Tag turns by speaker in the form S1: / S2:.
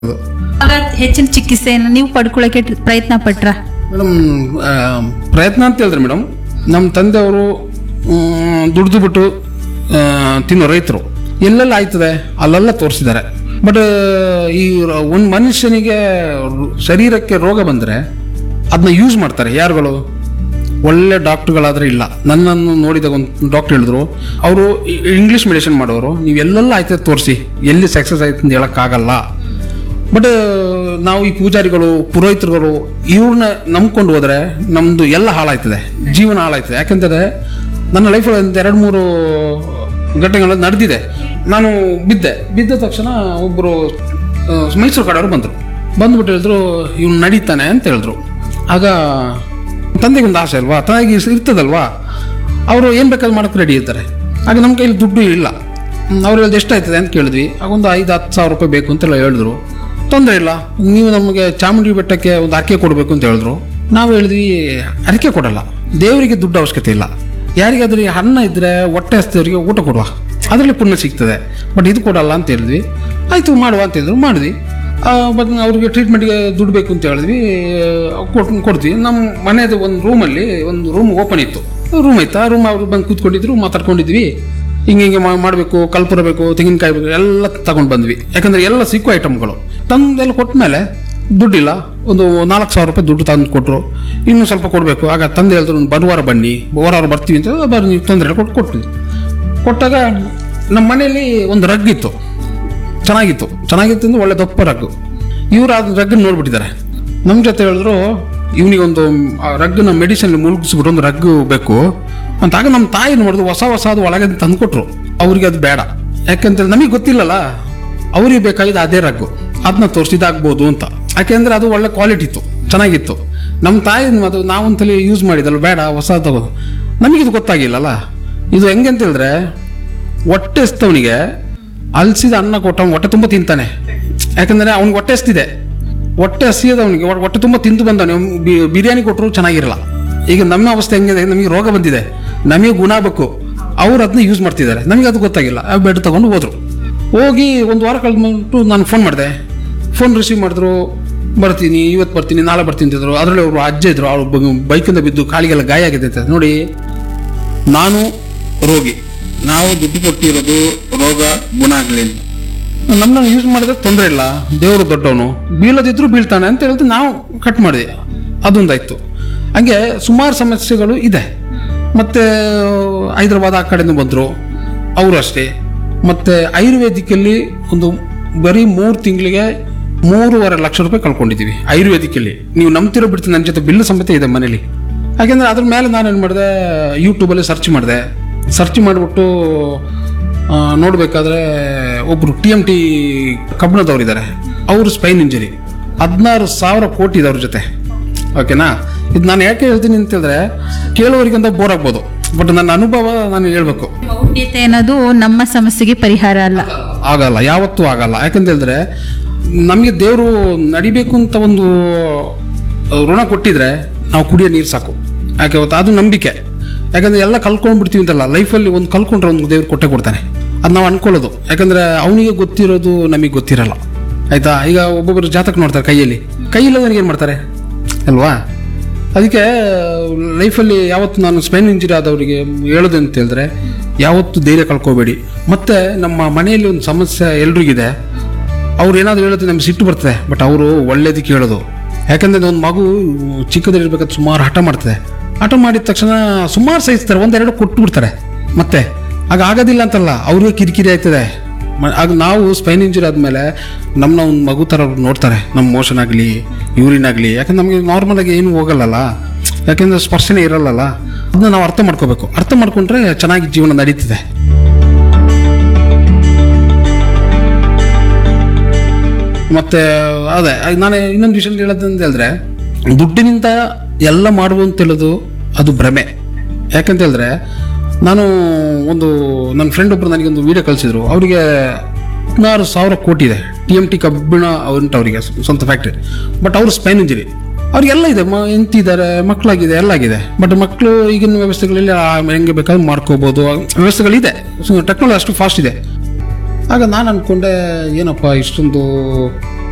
S1: ಆಗ ಹೆಚ್ಚಿನ ಚಿಕಿತ್ಸೆಯನ್ನು ನೀವು ಪಡ್ಕೊಳ್ಳೋಕೆ ಪ್ರಯತ್ನ ಪಟ್ರ
S2: ಮೇಡಮ್ ಪ್ರಯತ್ನ ಅಂತ ಹೇಳಿದ್ರೆ ಮೇಡಮ್ ನಮ್ಮ ತಂದೆಯವರು ದುಡ್ದು ಬಿಟ್ಟು ಆ, ತಿನ್ನೋ ರೈತರು ಎಲ್ಲೆಲ್ಲ ಆಯ್ತದೆ ಅಲ್ಲೆಲ್ಲ ತೋರಿಸಿದ್ದಾರೆ ಬಟ್ ಈ ಒಂದು ಮನುಷ್ಯನಿಗೆ ರು- ಶರೀರಕ್ಕೆ ರೋಗ ಬಂದರೆ ಅದನ್ನ ಯೂಸ್ ಮಾಡ್ತಾರೆ ಯಾರುಗಳು ಒಳ್ಳೆ ಡಾಕ್ಟ್ರುಗಳಾದ್ರೆ ಇಲ್ಲ ನನ್ನನ್ನು ನೋಡಿದಾಗ ಒಂದು ಡಾಕ್ಟರ್ ಹೇಳಿದ್ರು ಅವರು ಇಂಗ್ಲೀಷ್ ಮೆಡಿಸಿನ್ ಮಾಡೋರು ನೀವು ಎಲ್ಲೆಲ್ಲ ಆಯ್ತದೆ ತೋರಿಸಿ ಎಲ್ಲಿ ಸಕ್ಸಸ್ ಆಯ್ತು ಅಂತ ಹೇಳೋಕ್ಕಾಗಲ್ಲ ಬಟ್ ನಾವು ಈ ಪೂಜಾರಿಗಳು ಪುರೋಹಿತರುಗಳು ಇವ್ರನ್ನ ನಂಬ್ಕೊಂಡು ಹೋದ್ರೆ ನಮ್ದು ಎಲ್ಲ ಹಾಳಾಯ್ತದೆ ಜೀವನ ಹಾಳಾಯ್ತದೆ ಯಾಕಂತಂದ್ರೆ ನನ್ನ ಲೈಫಲ್ಲಿ ಒಂದು ಎರಡು ಮೂರು ಘಟನೆಗಳು ನಡೆದಿದೆ ನಾನು ಬಿದ್ದೆ ಬಿದ್ದ ತಕ್ಷಣ ಒಬ್ಬರು ಮೈಸೂರು ಕಡೆಯವರು ಬಂದರು ಬಂದ್ಬಿಟ್ಟು ಹೇಳಿದ್ರು ಇವ್ನು ನಡೀತಾನೆ ಅಂತ ಹೇಳಿದ್ರು ಆಗ ತಂದೆಗೆ ಒಂದು ಆಸೆ ಅಲ್ವಾ ತಾಯಿಗೆ ಇರ್ತದಲ್ವಾ ಅವರು ಏನು ಬೇಕಾದ್ರೂ ಮಾಡೋಕ್ಕೆ ರೆಡಿ ಇರ್ತಾರೆ ಆಗ ನಮ್ಮ ಕೈಲಿ ದುಡ್ಡು ಇಲ್ಲ ಅವ್ರು ಹೇಳಿದ್ ಎಷ್ಟಾಯ್ತದೆ ಅಂತ ಕೇಳಿದ್ವಿ ಆಗ ಒಂದು ಐದು ಹತ್ತು ಸಾವಿರ ರೂಪಾಯಿ ಬೇಕು ಅಂತೆಲ್ಲ ಹೇಳಿದ್ರು ತೊಂದರೆ ಇಲ್ಲ ನೀವು ನಮಗೆ ಚಾಮುಂಡಿ ಬೆಟ್ಟಕ್ಕೆ ಒಂದು ಅರ್ಕೆ ಕೊಡಬೇಕು ಅಂತ ಹೇಳಿದ್ರು ನಾವು ಹೇಳಿದ್ವಿ ಅರಿಕೆ ಕೊಡಲ್ಲ ದೇವರಿಗೆ ದುಡ್ಡು ಅವಶ್ಯಕತೆ ಇಲ್ಲ ಯಾರಿಗಾದ್ರೂ ಈ ಅನ್ನ ಇದ್ದರೆ ಹೊಟ್ಟೆ ಹಸ್ದವರಿಗೆ ಊಟ ಕೊಡುವ ಅದರಲ್ಲಿ ಪುಣ್ಯ ಸಿಗ್ತದೆ ಬಟ್ ಇದು ಕೊಡಲ್ಲ ಅಂತ ಹೇಳಿದ್ವಿ ಆಯಿತು ಮಾಡುವ ಅಂತ ಹೇಳಿದ್ರು ಮಾಡಿದ್ವಿ ಬಟ್ ಅವ್ರಿಗೆ ಟ್ರೀಟ್ಮೆಂಟ್ಗೆ ದುಡ್ಡು ಬೇಕು ಅಂತ ಹೇಳಿದ್ವಿ ಕೊಟ್ಟು ಕೊಡ್ತೀವಿ ನಮ್ಮ ಮನೆಯದು ಒಂದು ರೂಮಲ್ಲಿ ಒಂದು ರೂಮ್ ಓಪನ್ ಇತ್ತು ರೂಮ್ ಇತ್ತು ಆ ರೂಮ್ ಅವ್ರು ಬಂದು ಕೂತ್ಕೊಂಡಿದ್ರು ಮಾತಾಡ್ಕೊಂಡಿದ್ವಿ ಹಿಂಗೆ ಹಿಂಗೆ ಮಾ- ಮಾಡಬೇಕು ಕಲ್ಪುರ ಬೇಕು ತೆಂಗಿನಕಾಯಿ ಬೇಕು ಎಲ್ಲ ತಗೊಂಡು ಬಂದ್ವಿ ಯಾಕಂದ್ರೆ ಎಲ್ಲ ಸಿಕ್ಕೋ ಐಟಮ್ಗಳು ತಂದೆಲ್ಲ ಕೊಟ್ಟ ಮೇಲೆ ದುಡ್ಡಿಲ್ಲ ಒಂದು ನಾಲ್ಕು ಸಾವಿರ ರೂಪಾಯಿ ದುಡ್ಡು ತಂದು ಕೊಟ್ಟರು ಇನ್ನೂ ಸ್ವಲ್ಪ ಕೊಡಬೇಕು ಆಗ ತಂದೆ ಹೇಳಿದ್ರು ಒಂದು ಬರುವಾರ ಬನ್ನಿ ಬರುವಾರ ಬರ್ತೀವಿ ಅಂತ ಬರ್ ನೀವು ತೊಂದರೆ ಇಲ್ಲ ಕೊಟ್ಟು ಕೊಟ್ವಿ ಕೊಟ್ಟಾಗ ನಮ್ಮ ಮನೆಯಲ್ಲಿ ಒಂದು ರಗ್ ಇತ್ತು ಚೆನ್ನಾಗಿತ್ತು ಚೆನ್ನಾಗಿತ್ತು ಅಂದ್ರೆ ಒಳ್ಳೆ ದಪ್ಪ ರಗ್ಗು ಇವ್ರು ಆ ರಗ್ಗನ್ನು ನೋಡ್ಬಿಟ್ಟಿದ್ದಾರೆ ನಮ್ಮ ಜೊತೆ ಹೇಳಿದ್ರು ಇವನಿಗೊಂದು ರಗ್ಗನ ಮೆಡಿಸಿನ್ ಮುಳುಗಿಸ್ಬಿಟ್ಟು ಒಂದು ರಗ್ಗು ಬೇಕು ಅಂತ ಆಗ ನಮ್ಮ ತಾಯಿ ನೋಡಿದ್ರು ಹೊಸ ಹೊಸ ಅದು ಒಳಗೆ ತಂದುಕೊಟ್ರು ಅವ್ರಿಗೆ ಅದು ಬೇಡ ಯಾಕಂದ್ರೆ ನಮಗೆ ಗೊತ್ತಿಲ್ಲಲ್ಲ ಅವ್ರಿಗೆ ಬೇಕಾಗಿದ್ದು ಅದೇ ರಗ್ಗು ಅದನ್ನ ತೋರಿಸಿದಾಗ್ಬೋದು ಅಂತ ಯಾಕೆಂದ್ರೆ ಅದು ಒಳ್ಳೆ ಕ್ವಾಲಿಟಿ ಇತ್ತು ಚೆನ್ನಾಗಿತ್ತು ನಮ್ಮ ತಾಯಿ ಅದು ನಾವೊಂದ್ಸಲಿ ಯೂಸ್ ಮಾಡಿದಲ್ಲ ಬೇಡ ಹೊಸ ತಗೋದು ನಮಗಿದು ಗೊತ್ತಾಗಿಲ್ಲಲ್ಲ ಇದು ಹೆಂಗೆ ಅಂತ ಹೇಳಿದ್ರೆ ಹೊಟ್ಟೆ ಎಸ್ತವನಿಗೆ ಅಲ್ಸಿದ ಅನ್ನ ಕೊಟ್ಟ ಹೊಟ್ಟೆ ತುಂಬ ತಿಂತಾನೆ ಯಾಕಂದ್ರೆ ಅವ್ನಿಗೆ ಹೊಟ್ಟೆ ಎಸ್ತಿದೆ ಹೊಟ್ಟೆ ಹಸಿಯದವನಿಗೆ ಹೊಟ್ಟೆ ತುಂಬ ತಿಂದು ಬಂದವನು ಬಿರಿಯಾನಿ ಕೊಟ್ಟರು ಚೆನ್ನಾಗಿರಲ್ಲ ಈಗ ನಮ್ಮ ಅವಸ್ಥೆ ಹೆಂಗಿದೆ ನಮಗೆ ರೋಗ ಬಂದಿದೆ ನಮಗೆ ಗುಣ ಬೇಕು ಅವ್ರು ಅದನ್ನ ಯೂಸ್ ಮಾಡ್ತಿದ್ದಾರೆ ನಮಗೆ ಅದು ಗೊತ್ತಾಗಿಲ್ಲ ಆ ಬೆಡ್ ತಗೊಂಡು ಹೋದ್ರು ಹೋಗಿ ಒಂದು ವಾರ ಕಳೆದ್ಬಿಟ್ಟು ನಾನು ಫೋನ್ ಮಾಡಿದೆ ಫೋನ್ ರಿಸೀವ್ ಮಾಡಿದ್ರು ಬರ್ತೀನಿ ಇವತ್ತು ಬರ್ತೀನಿ ನಾಳೆ ಬರ್ತೀನಿ ಅಂತಿದ್ರು ಅದರಲ್ಲಿ ಅವರು ಅಜ್ಜ ಇದ್ರು ಅವ್ರು ಬೈಕಿಂದ ಬಿದ್ದು ಕಾಲಿಗೆಲ್ಲ ಗಾಯ ಆಗಿದೆ ಅಂತ ನೋಡಿ ನಾನು ರೋಗಿ ನಾವು ದುಡ್ಡು ಕೊಟ್ಟಿರೋದು ರೋಗ ಗುಣ ಆಗಲಿ ಅಂತ ನಮ್ಮನ್ನ ಯೂಸ್ ಮಾಡಿದ್ರೆ ತೊಂದರೆ ಇಲ್ಲ ದೇವರು ದೊಡ್ಡವನು ಬೀಳದಿದ್ರು ಬೀಳ್ತಾನೆ ಅಂತ ಹೇಳಿದ್ರೆ ನಾವು ಕಟ್ ಮಾಡಿದೆ ಅದೊಂದಾಯ್ತು ಹಂಗೆ ಸುಮಾರು ಸಮಸ್ಯೆಗಳು ಇದೆ ಮತ್ತೆ ಹೈದರಾಬಾದ್ ಆ ಕಡೆಯಿಂದ ಬಂದರು ಅವರು ಅಷ್ಟೇ ಮತ್ತೆ ಆಯುರ್ವೇದಿಕಲ್ಲಿ ಒಂದು ಬರೀ ಮೂರು ತಿಂಗಳಿಗೆ ಮೂರುವರೆ ಲಕ್ಷ ರೂಪಾಯಿ ಕಳ್ಕೊಂಡಿದ್ದೀವಿ ಆಯುರ್ವೇದಿಕಲ್ಲಿ ನೀವು ನಂಬ್ತಿರೋ ಬಿಡ್ತೀನಿ ನನ್ನ ಜೊತೆ ಬಿಲ್ ಸಮೇತ ಇದೆ ಮನೇಲಿ ಯಾಕೆಂದ್ರೆ ಅದ್ರ ಮೇಲೆ ನಾನೇನು ಮಾಡಿದೆ ಯೂಟ್ಯೂಬಲ್ಲಿ ಸರ್ಚ್ ಮಾಡಿದೆ ಸರ್ಚ್ ಮಾಡಿಬಿಟ್ಟು ನೋಡಬೇಕಾದ್ರೆ ಒಬ್ಬರು ಟಿ ಎಮ್ ಟಿ ಕಬ್ಬಣದವ್ರು ಇದ್ದಾರೆ ಅವರು ಸ್ಪೈನ್ ಇಂಜರಿ ಹದಿನಾರು ಸಾವಿರ ಕೋಟಿ ಇದೆ ಅವ್ರ ಜೊತೆ ಓಕೆನಾ ಇದು ನಾನು ಯಾಕೆ ಹೇಳ್ತೀನಿ ಅಂತ ಹೇಳಿದ್ರೆ ಕೇಳೋರಿಗಂತ ಬೋರ್ ಆಗ್ಬೋದು ಬಟ್ ನನ್ನ ಅನುಭವ ನಾನು ಹೇಳ್ಬೇಕು
S1: ಮೌಢ್ಯತೆ ಅನ್ನೋದು ನಮ್ಮ ಸಮಸ್ಯೆಗೆ ಪರಿಹಾರ ಅಲ್ಲ
S2: ಆಗಲ್ಲ ಯಾವತ್ತೂ ಆಗಲ್ಲ ಯಾಕಂತ ಹೇಳಿದ್ರೆ ನಮಗೆ ದೇವರು ನಡಿಬೇಕು ಅಂತ ಒಂದು ಋಣ ಕೊಟ್ಟಿದ್ರೆ ನಾವು ಕುಡಿಯೋ ನೀರು ಸಾಕು ಯಾಕೆ ಗೊತ್ತಾ ಅದು ನಂಬಿಕೆ ಯಾಕಂದ್ರೆ ಎಲ್ಲ ಕಲ್ಕೊಂಡ್ಬಿಡ್ತೀವಿ ಅಂತಲ್ಲ ಲೈಫಲ್ಲಿ ಒಂದು ಕಲ್ಕೊಂಡ್ರೆ ಒಂದು ದೇವ್ರು ಕೊಟ್ಟೆ ಕೊಡ್ತಾನೆ ಅದು ನಾವು ಅನ್ಕೊಳ್ಳೋದು ಯಾಕಂದ್ರೆ ಅವನಿಗೆ ಗೊತ್ತಿರೋದು ನಮಗೆ ಗೊತ್ತಿರಲ್ಲ ಆಯ್ತಾ ಈಗ ಒಬ್ಬೊಬ್ಬರು ಜಾತಕ ನೋಡ್ತಾರೆ ಕೈಯಲ್ಲಿ ಕೈಯಿಲ್ಲದವನಿಗೆ ಏನು ಮಾಡ್ತಾರೆ ಅಲ್ವಾ ಅದಕ್ಕೆ ಲೈಫಲ್ಲಿ ಯಾವತ್ತು ನಾನು ಸ್ಪೈನ್ ಇಂಜರಿ ಆದವರಿಗೆ ಹೇಳೋದು ಅಂತ ಹೇಳಿದ್ರೆ ಯಾವತ್ತು ಧೈರ್ಯ ಕಳ್ಕೋಬೇಡಿ ಮತ್ತೆ ನಮ್ಮ ಮನೆಯಲ್ಲಿ ಒಂದು ಸಮಸ್ಯೆ ಎಲ್ರಿಗಿದೆ ಅವ್ರು ಏನಾದ್ರು ಹೇಳೋದು ನಮ್ಗೆ ಸಿಟ್ಟು ಬರ್ತದೆ ಬಟ್ ಅವರು ಒಳ್ಳೇದಕ್ಕೆ ಹೇಳೋದು ಯಾಕಂದ್ರೆ ಒಂದು ಮಗು ಚಿಕ್ಕದಿರ್ಬೇಕಾದ್ರೆ ಸುಮಾರು ಹಠ ಮಾಡ್ತದೆ ಹಠ ಮಾಡಿದ ತಕ್ಷಣ ಸುಮಾರು ಸಹಿಸ್ತಾರೆ ಒಂದೆರಡು ಕೊಟ್ಟು ಬಿಡ್ತಾರೆ ಮತ್ತೆ ಆಗ ಆಗೋದಿಲ್ಲ ಅಂತಲ್ಲ ಅವ್ರಿಗೆ ಕಿರಿಕಿರಿ ಆಯ್ತದೆ ಮ- ಆಗ ನಾವು ಸ್ಪೈನ್ ಇಂಜುರಿ ಆದಮೇಲೆ ನಮ್ಮನ್ನ ಒಂದು ಮಗು ಥರ ಅವ್ರು ನೋಡ್ತಾರೆ ನಮ್ಮ ಮೋಷನ್ ಆಗಲಿ ಯೂರಿನ್ ಆಗಲಿ ಯಾಕಂದ್ರೆ ನಮಗೆ ನಾರ್ಮಲ್ ಆಗಿ ಏನು ಹೋಗಲ್ಲಲ್ಲ ಯಾಕೆಂದ್ರೆ ಸ್ಪರ್ಶನೇ ಇರಲ್ಲಲ್ಲ ಅದನ್ನ ನಾವು ಅರ್ಥ ಮಾಡ್ಕೋಬೇಕು ಅರ್ಥ ಮಾಡ್ಕೊಂಡ್ರೆ ಚೆನ್ನಾಗಿ ಜೀವನ ನಡೀತದೆ ಮತ್ತೆ ಅದೇ ಆಗ ನಾನು ಇನ್ನೊಂದು ವಿಷಯ ಹೇಳೋದಂತ ಹೇಳಿದ್ರೆ ದುಡ್ಡಿನಿಂದ ಎಲ್ಲ ಮಾಡುವಂತ ಹೇಳೋದು ಅದು ಭ್ರಮೆ ಯಾಕಂತ ಹೇಳಿದ್ರೆ ನಾನು ಒಂದು ನನ್ನ ಫ್ರೆಂಡ್ ಒಬ್ರು ನನಗೆ ಒಂದು ವಿಡಿಯೋ ಕಳಿಸಿದ್ರು ಅವರಿಗೆ ಹದಿನಾರು ಸಾವಿರ ಕೋಟಿ ಇದೆ ಟಿ ಎಮ್ ಟಿ ಕಬ್ಬಿಣ ಉಂಟು ಅವರಿಗೆ ಸ್ವಂತ ಫ್ಯಾಕ್ಟ್ರಿ ಬಟ್ ಅವರು ಸ್ಪೈನ್ ಇಂಜರಿ ಅವ್ರಿಗೆಲ್ಲ ಇದೆ ಮ ಎಂತಿದ್ದಾರೆ ಮಕ್ಕಳಾಗಿದೆ ಎಲ್ಲ ಆಗಿದೆ ಬಟ್ ಮಕ್ಕಳು ಈಗಿನ ವ್ಯವಸ್ಥೆಗಳಲ್ಲಿ ಆ ಹೆಂಗೆ ಬೇಕಾದ್ರೂ ಮಾಡ್ಕೋಬೋದು ವ್ಯವಸ್ಥೆಗಳಿದೆ ಟೆಕ್ನಾಲಜಿ ಅಷ್ಟು ಫಾಸ್ಟ್ ಇದೆ ಆಗ ನಾನು ಅಂದ್ಕೊಂಡೆ ಏನಪ್ಪ ಇಷ್ಟೊಂದು